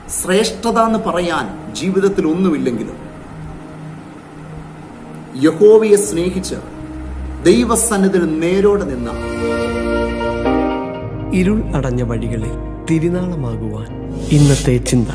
ശ്രേഷ്ഠത എന്ന് പറയാൻ ജീവിതത്തിൽ ഒന്നുമില്ലെങ്കിലും യഹോവയെ സ്നേഹിച്ച് ദൈവസന്നിധിയിൽ നേരോടെ നിന്ന ഇരുൾ അടഞ്ഞ വഴികളിൽ തിരുനാളമാകുവാൻ ഇന്നത്തെ ചിന്ത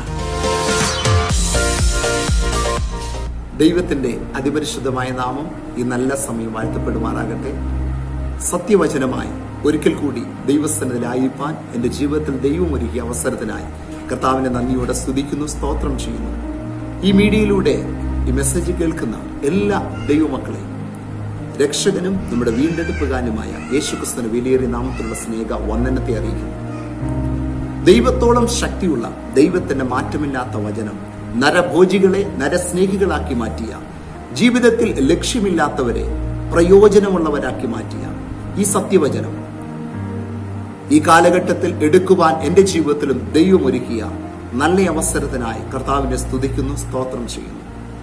ദൈവത്തിന്റെ അതിപരിശുദ്ധമായ നാമം ഈ നല്ല സമയം വാഴ്ത്തപ്പെടുമാറാകട്ടെ സത്യവചനമായി ഒരിക്കൽ കൂടി ദൈവസ്ഥനത്തിലായിരിക്കാൻ എന്റെ ജീവിതത്തിൽ ദൈവം ഒരുക്കിയ അവസരത്തിനായി കർത്താവിനെ നന്ദിയോടെ സ്തുതിക്കുന്നു സ്തോത്രം ചെയ്യുന്നു ഈ മീഡിയയിലൂടെ ഈ മെസ്സേജ് കേൾക്കുന്ന എല്ലാ ദൈവമക്കളെയും രക്ഷകനും നമ്മുടെ വീണ്ടെടുപ്പുകാരനുമായ യേശുക്രിസ്തുവിന് വിലയേറിയ നാമത്തിലുള്ള സ്നേഹ വന്ദനത്തെ അറിയിക്കുന്നു ദൈവത്തോളം ശക്തിയുള്ള ദൈവത്തിന്റെ മാറ്റമില്ലാത്ത വചനം നരഭോജികളെ നരസ്നേഹികളാക്കി മാറ്റിയ ജീവിതത്തിൽ ലക്ഷ്യമില്ലാത്തവരെ പ്രയോജനമുള്ളവരാക്കി മാറ്റിയ ഈ സത്യവചനം ഈ കാലഘട്ടത്തിൽ എടുക്കുവാൻ എന്റെ ജീവിതത്തിലും ദൈവം ഒരുക്കിയ നല്ല അവസരത്തിനായി കർത്താവിനെ സ്തുതിക്കുന്നു സ്തോത്രം ചെയ്യുന്നു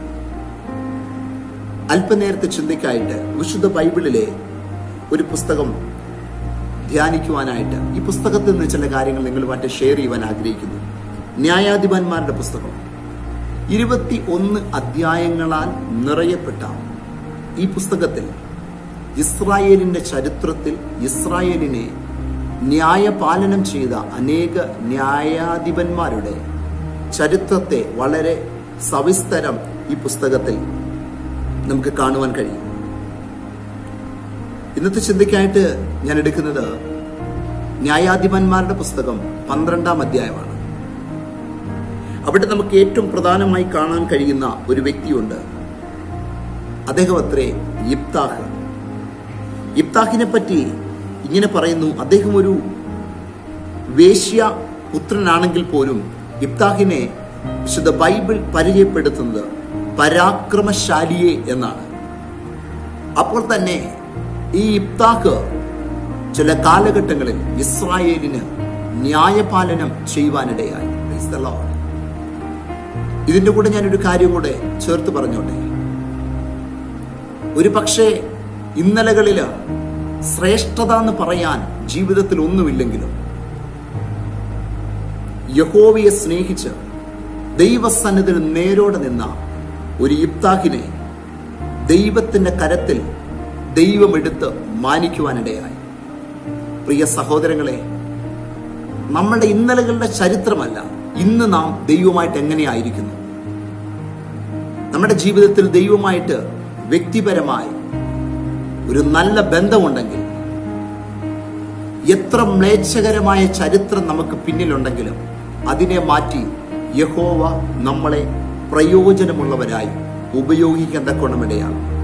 അല്പനേരത്തെ ചിന്തയ്ക്കായിട്ട് വിശുദ്ധ ബൈബിളിലെ ഒരു പുസ്തകം ധ്യാനിക്കുവാനായിട്ട് ഈ പുസ്തകത്തിൽ നിന്ന് ചില കാര്യങ്ങൾ നിങ്ങളുമായിട്ട് ഷെയർ ചെയ്യുവാൻ ആഗ്രഹിക്കുന്നു ന്യായാധിപന്മാരുടെ പുസ്തകം ഇരുപത്തി ഒന്ന് അധ്യായങ്ങളാൽ നിറയപ്പെട്ട ഈ പുസ്തകത്തിൽ ഇസ്രായേലിന്റെ ചരിത്രത്തിൽ ഇസ്രായേലിനെ ന്യായപാലനം ചെയ്ത അനേക ന്യായാധിപന്മാരുടെ ചരിത്രത്തെ വളരെ സവിസ്തരം ഈ പുസ്തകത്തിൽ നമുക്ക് കാണുവാൻ കഴിയും ഇന്നത്തെ ചിന്തയ്ക്കായിട്ട് ഞാൻ എടുക്കുന്നത് ന്യായാധിപന്മാരുടെ പുസ്തകം പന്ത്രണ്ടാം അധ്യായമാണ് അവിടെ നമുക്ക് ഏറ്റവും പ്രധാനമായി കാണാൻ കഴിയുന്ന ഒരു വ്യക്തിയുണ്ട് അദ്ദേഹം അത്രേ ഇബ്താഹ് ഇബ്താഹിനെ പറ്റി ഇങ്ങനെ പറയുന്നു അദ്ദേഹം ഒരു വേശ്യ പുത്രനാണെങ്കിൽ പോലും ഇബ്താഹിനെ വിശുദ്ധ ബൈബിൾ പരിചയപ്പെടുത്തുന്നത് പരാക്രമശാലിയെ എന്നാണ് അപ്പോൾ തന്നെ ഈ ഇബ്താഹ് ചില കാലഘട്ടങ്ങളിൽ ഇസ്രായേലിന് ന്യായപാലനം ചെയ്യുവാനിടയായി Praise the Lord. ഇതിന്റെ കൂടെ ഞാനൊരു കാര്യം കൂടെ ചേർത്ത് പറഞ്ഞോട്ടെ ഒരു പക്ഷേ ഇന്നലകളില് ശ്രേഷ്ഠത എന്ന് പറയാൻ ജീവിതത്തിൽ ഒന്നുമില്ലെങ്കിലും യഹോവയെ സ്നേഹിച്ച് ദൈവസന്നിധിയിൽ നേരോടെ നിന്ന ഒരു ഇബ്താഹിനെ ദൈവത്തിന്റെ കരത്തിൽ ദൈവമെടുത്ത് മാനിക്കുവാനിടയായി പ്രിയ സഹോദരങ്ങളെ നമ്മുടെ ഇന്നലകളുടെ ചരിത്രമല്ല ഇന്ന് നാം ദൈവമായിട്ട് എങ്ങനെയായിരിക്കുന്നു നമ്മുടെ ജീവിതത്തിൽ ദൈവമായിട്ട് വ്യക്തിപരമായി ഒരു നല്ല ബന്ധമുണ്ടെങ്കിൽ എത്ര മ്ലേച്ഛകരമായ ചരിത്രം നമുക്ക് പിന്നിലുണ്ടെങ്കിലും അതിനെ മാറ്റി യഹോവ നമ്മളെ പ്രയോജനമുള്ളവരായി ഉപയോഗിക്കാൻ തക്കോണമിടയാണ്